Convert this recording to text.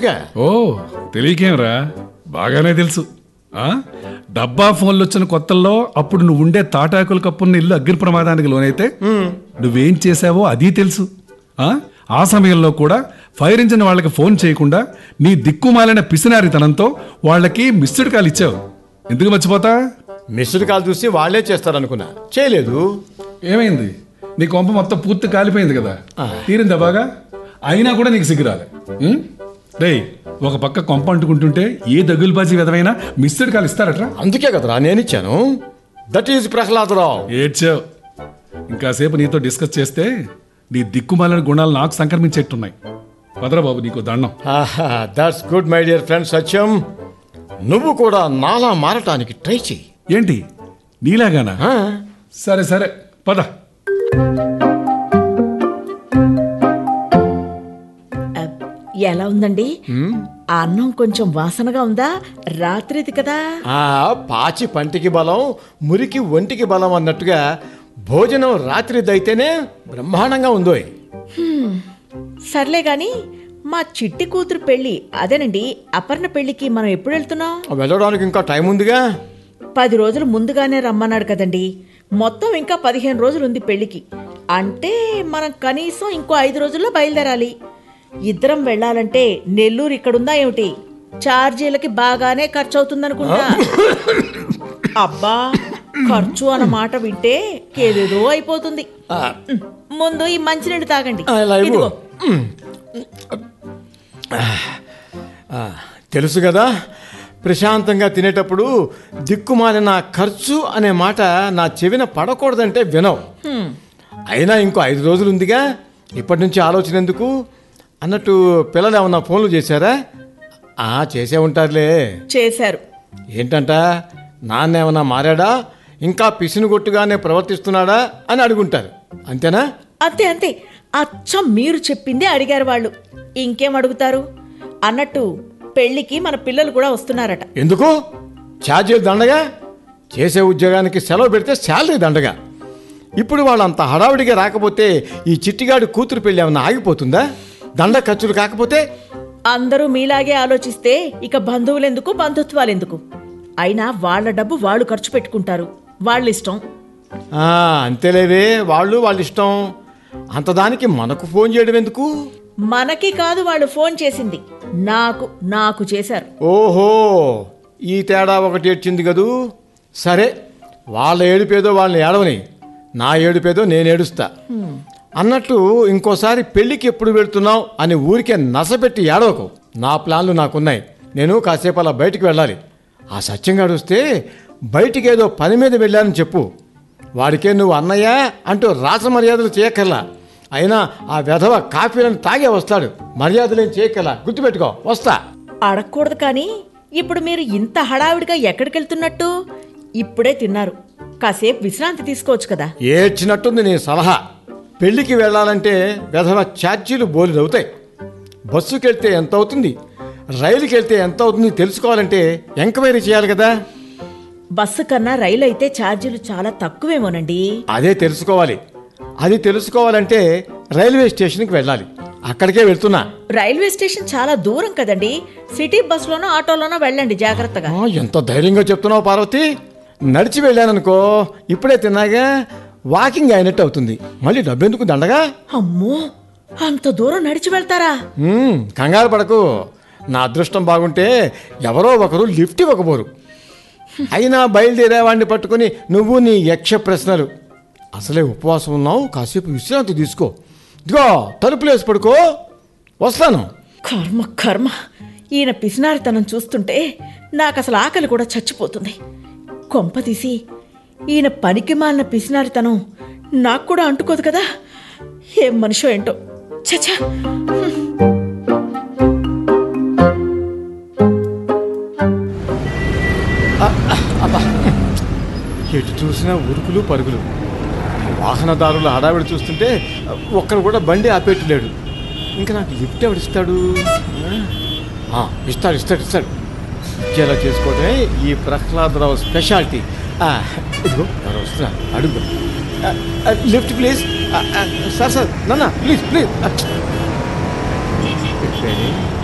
తెలుసుగా ఓ తెలియకేంరా బాగానే తెలుసు ఆ డబ్బా ఫోన్లు వచ్చిన కొత్తల్లో అప్పుడు నువ్వు ఉండే తాటాకుల కప్పున్న ఇల్లు అగ్ని ప్రమాదానికి లోనైతే నువ్వేం చేసావో అది తెలుసు ఆ ఆ సమయంలో కూడా ఫైర్ ఇంజిన్ వాళ్ళకి ఫోన్ చేయకుండా నీ దిక్కుమాలిన పిసినారితనంతో వాళ్ళకి మిస్డ్ కాల్ ఇచ్చావు ఎందుకు మర్చిపోతా మిస్డ్ కాల్ చూసి వాళ్ళే చేస్తారనుకున్నా చేయలేదు ఏమైంది నీ కొంప మొత్తం పూర్తి కాలిపోయింది కదా తీరిందా బాగా అయినా కూడా నీకు సిగ్గురాలే ఉం? రేయ్ ఒక పక్క కొంప అంటుకుంటుంటే ఏ దగులుబాజీ విధమైన మిస్డ్ కాల్ ఇస్తారట్రా అందుకే కదరా నేనిచ్చాను దట్ ఈజ్ ప్రహ్లాదరావు ఏడ్చావు ఇంకాసేపు నీతో డిస్కస్ చేస్తే నీ దిక్కుమాలిన గుణాలు నాకు సంక్రమించేట్టున్నాయి వదరా బాబు నీకు దండం that's good my dear friend Satyam నువ్వు కూడా నాలా మారటానికి ట్రై చెయ్యి ఏంటి నీలాగానా ఆ? సరే సరే పద అబ్, ఎలా ఉందండి ఆ అన్నం కొంచెం వాసనగా ఉందా రాత్రిది కదా ఆ పాచి పంటికి బలం మురికి ఒంటికి బలం అన్నట్టుగా భోజనం రాత్రిదైతేనే బ్రహ్మాండంగా ఉందో సర్లే గాని మా చిట్టి కూతురు పెళ్లి అదేనండి అపర్ణ పెళ్లికి మనం ఎప్పుడు వెళ్తున్నాం వెళ్ళడానికి ఇంకా టైం ఉందిగా పది రోజులు ముందుగానే రమ్మన్నాడు కదండి మొత్తం ఇంకా పదిహేను రోజులు ఉంది పెళ్లికి అంటే మనం కనీసం ఇంకో ఐదు రోజుల్లో బయలుదేరాలి ఇద్దరం వెళ్ళాలంటే నెల్లూరు ఇక్కడుందా ఏమిటి ఛార్జీలకి బాగానే ఖర్చు అవుతుందనుకుంటా అబ్బా ఖర్చు అన్న మాట వింటే ఏదేదో అయిపోతుంది ఉమ్, ముందు ఈ మంచినీళ్ళు తాగండి ఆ, ఇలా ఇవ్వు. ఇదిగో. ఆ, తెలుసు కదా ప్రశాంతంగా తినేటప్పుడు దిక్కుమాలిన ఖర్చు అనే మాట నా చెవిన పడకూడదంటే వినవు అయినా ఇంకో ఐదు రోజులు ఉందిగా ఇప్పటి నుంచి ఆలోచన ఎందుకు అన్నట్టు పిల్లలు ఏమన్నా ఫోన్లు చేశారా ఆ, చేసే ఉంటారులే చేశారు ఏంటంట నాన్న ఏమన్నా మారాడా ఇంకా పిసినుగొట్టుగానే ప్రవర్తిస్తున్నాడా అని అడుగుంటారు అంతేనా అంతే అంతే అచ్చం మీరు చెప్పిందే అడిగారు వాళ్ళు ఇంకేం అడుగుతారు అన్నట్టు పెళ్లికి మన పిల్లలు కూడా వస్తున్నారట ఎందుకు ఛార్జీలు దండగా చేసే ఉద్యోగానికి సెలవు పెడితే శాలరీ దండగా ఇప్పుడు వాళ్ళంత హడావిడిగా రాకపోతే ఈ చిట్టిగాడి కూతురు పెళ్ళి ఏమన్నా ఆగిపోతుందా దండ ఖర్చులు కాకపోతే అందరూ మీలాగే ఆలోచిస్తే ఇక బంధువులెందుకు బంధుత్వాలెందుకు అయినా వాళ్ళ డబ్బు వాళ్ళు ఖర్చు పెట్టుకుంటారు వాళ్ళ ఇష్టం ఆ, అంతేలేవే వాళ్ళు వాళ్ళ ఇష్టం అంతదానికి మనకు ఫోన్ చేయడం ఎందుకు మనకి కాదు వాళ్ళు ఫోన్ చేసింది నాకు నాకు చేశారు ఓహో ఈ తేడా ఒకటి ఏడ్చింది కదూ సరే వాళ్ళ ఏడుపేదో వాళ్ళని ఏడవని నా ఏడుపేదో నేను ఏడుస్తా అన్నట్టు ఇంకోసారి పెళ్ళికి ఎప్పుడు వెళ్తున్నావు అని ఊరికే నసపెట్టి ఏడవకు నా ప్లాన్లు నాకున్నాయి నేను కాసేపు అలా బయటికి వెళ్ళాలి ఆ సత్యంగాడు వస్తే బయటికి ఏదో పని మీద వెళ్ళానని చెప్పు వాడికే నువ్వు అన్నయ్య అంటూ రాస మర్యాదలు చేయక్కర్లా అయినా ఆ వెధవ కాఫీలను తాగే వస్తాడు మర్యాదలేం చేయక్కర్లా గుర్తుపెట్టుకో వస్తా అడగకూడదు కానీ ఇప్పుడు మీరు ఇంత హడావిడిగా ఎక్కడికి వెళ్తున్నట్టు ఇప్పుడే తిన్నారు కాసేపు విశ్రాంతి తీసుకోవచ్చు కదా ఏడ్చినట్టుంది నీ సలహా పెళ్ళికి వెళ్ళాలంటే వెధవ ఛార్జీలు బోలెడు అవుతాయి బస్సుకి వెళ్తే ఎంత అవుతుంది రైలుకి వెళ్తే ఎంత అవుతుంది తెలుసుకోవాలంటే ఎంక్వైరీ చేయాలి కదా బస్సు కన్నా రైలు అయితే ఛార్జీలు చాలా తక్కువేమోనండి అదే తెలుసుకోవాలి అది తెలుసుకోవాలంటే రైల్వే స్టేషన్కి వెళ్ళాలి అక్కడికే వెళ్తున్నా రైల్వే స్టేషన్ చాలా దూరం కదండి సిటీ బస్సులోనో ఆటోలోనో వెళ్ళండి జాగ్రత్తగా ఆ, ఎంత ధైర్యంగా చెప్తున్నావు పార్వతి నడిచి వెళ్ళాననుకో ఇప్పుడే తిన్నాగా వాకింగ్ అయినట్టు అవుతుంది మళ్ళీ డబ్బెందుకు దండగా అమ్మో అంత దూరం నడిచి వెళ్తారా మ్మ్, కంగారు పడకు నా అదృష్టం బాగుంటే ఎవరో ఒకరు లిఫ్ట్ ఇవ్వకపోరు అయినా బయలుదేరేవాడిని పట్టుకుని నువ్వు నీ యక్ష ప్రశ్నలు అసలే ఉపవాసం ఉన్నావు కాసేపు విశ్రాంతి తీసుకో ఇదిగో తలుపులు వేసి పడుకో వస్తాను కర్మ కర్మ ఈయన పిసినారితనం చూస్తుంటే నాకు అసలు ఆకలి కూడా చచ్చిపోతుంది కొంప తీసి ఈయన పనికి మాలిన పిసినారితనం నాకు కూడా అంటుకోదు కదా ఏం మనిషో ఏంటో చచ్చా ఎటు చూసినా ఉరుకులు పరుగులు వాహనదారుల హడావిడి చూస్తుంటే ఒక్కడు కూడా బండి ఆపేట్టులేడు ఇంకా నాకు లిఫ్ట్ ఎవడిస్తాడు ఆ, ఇస్తాడు ఇస్తాడు ఇస్తాడు ఇలా చేసుకోవడమే ఈ ప్రహ్లాదరావు స్పెషాలిటీ ఆ, ఇదిగో ఎవరు వస్తున్నారు అడుగు ఆ, ఆ, లిఫ్ట్ ప్లీజ్ ఆ, ఆ, సార్ సార్ నాన్న ప్లీజ్ ప్లీజ్ ఆ. పెట్టేది.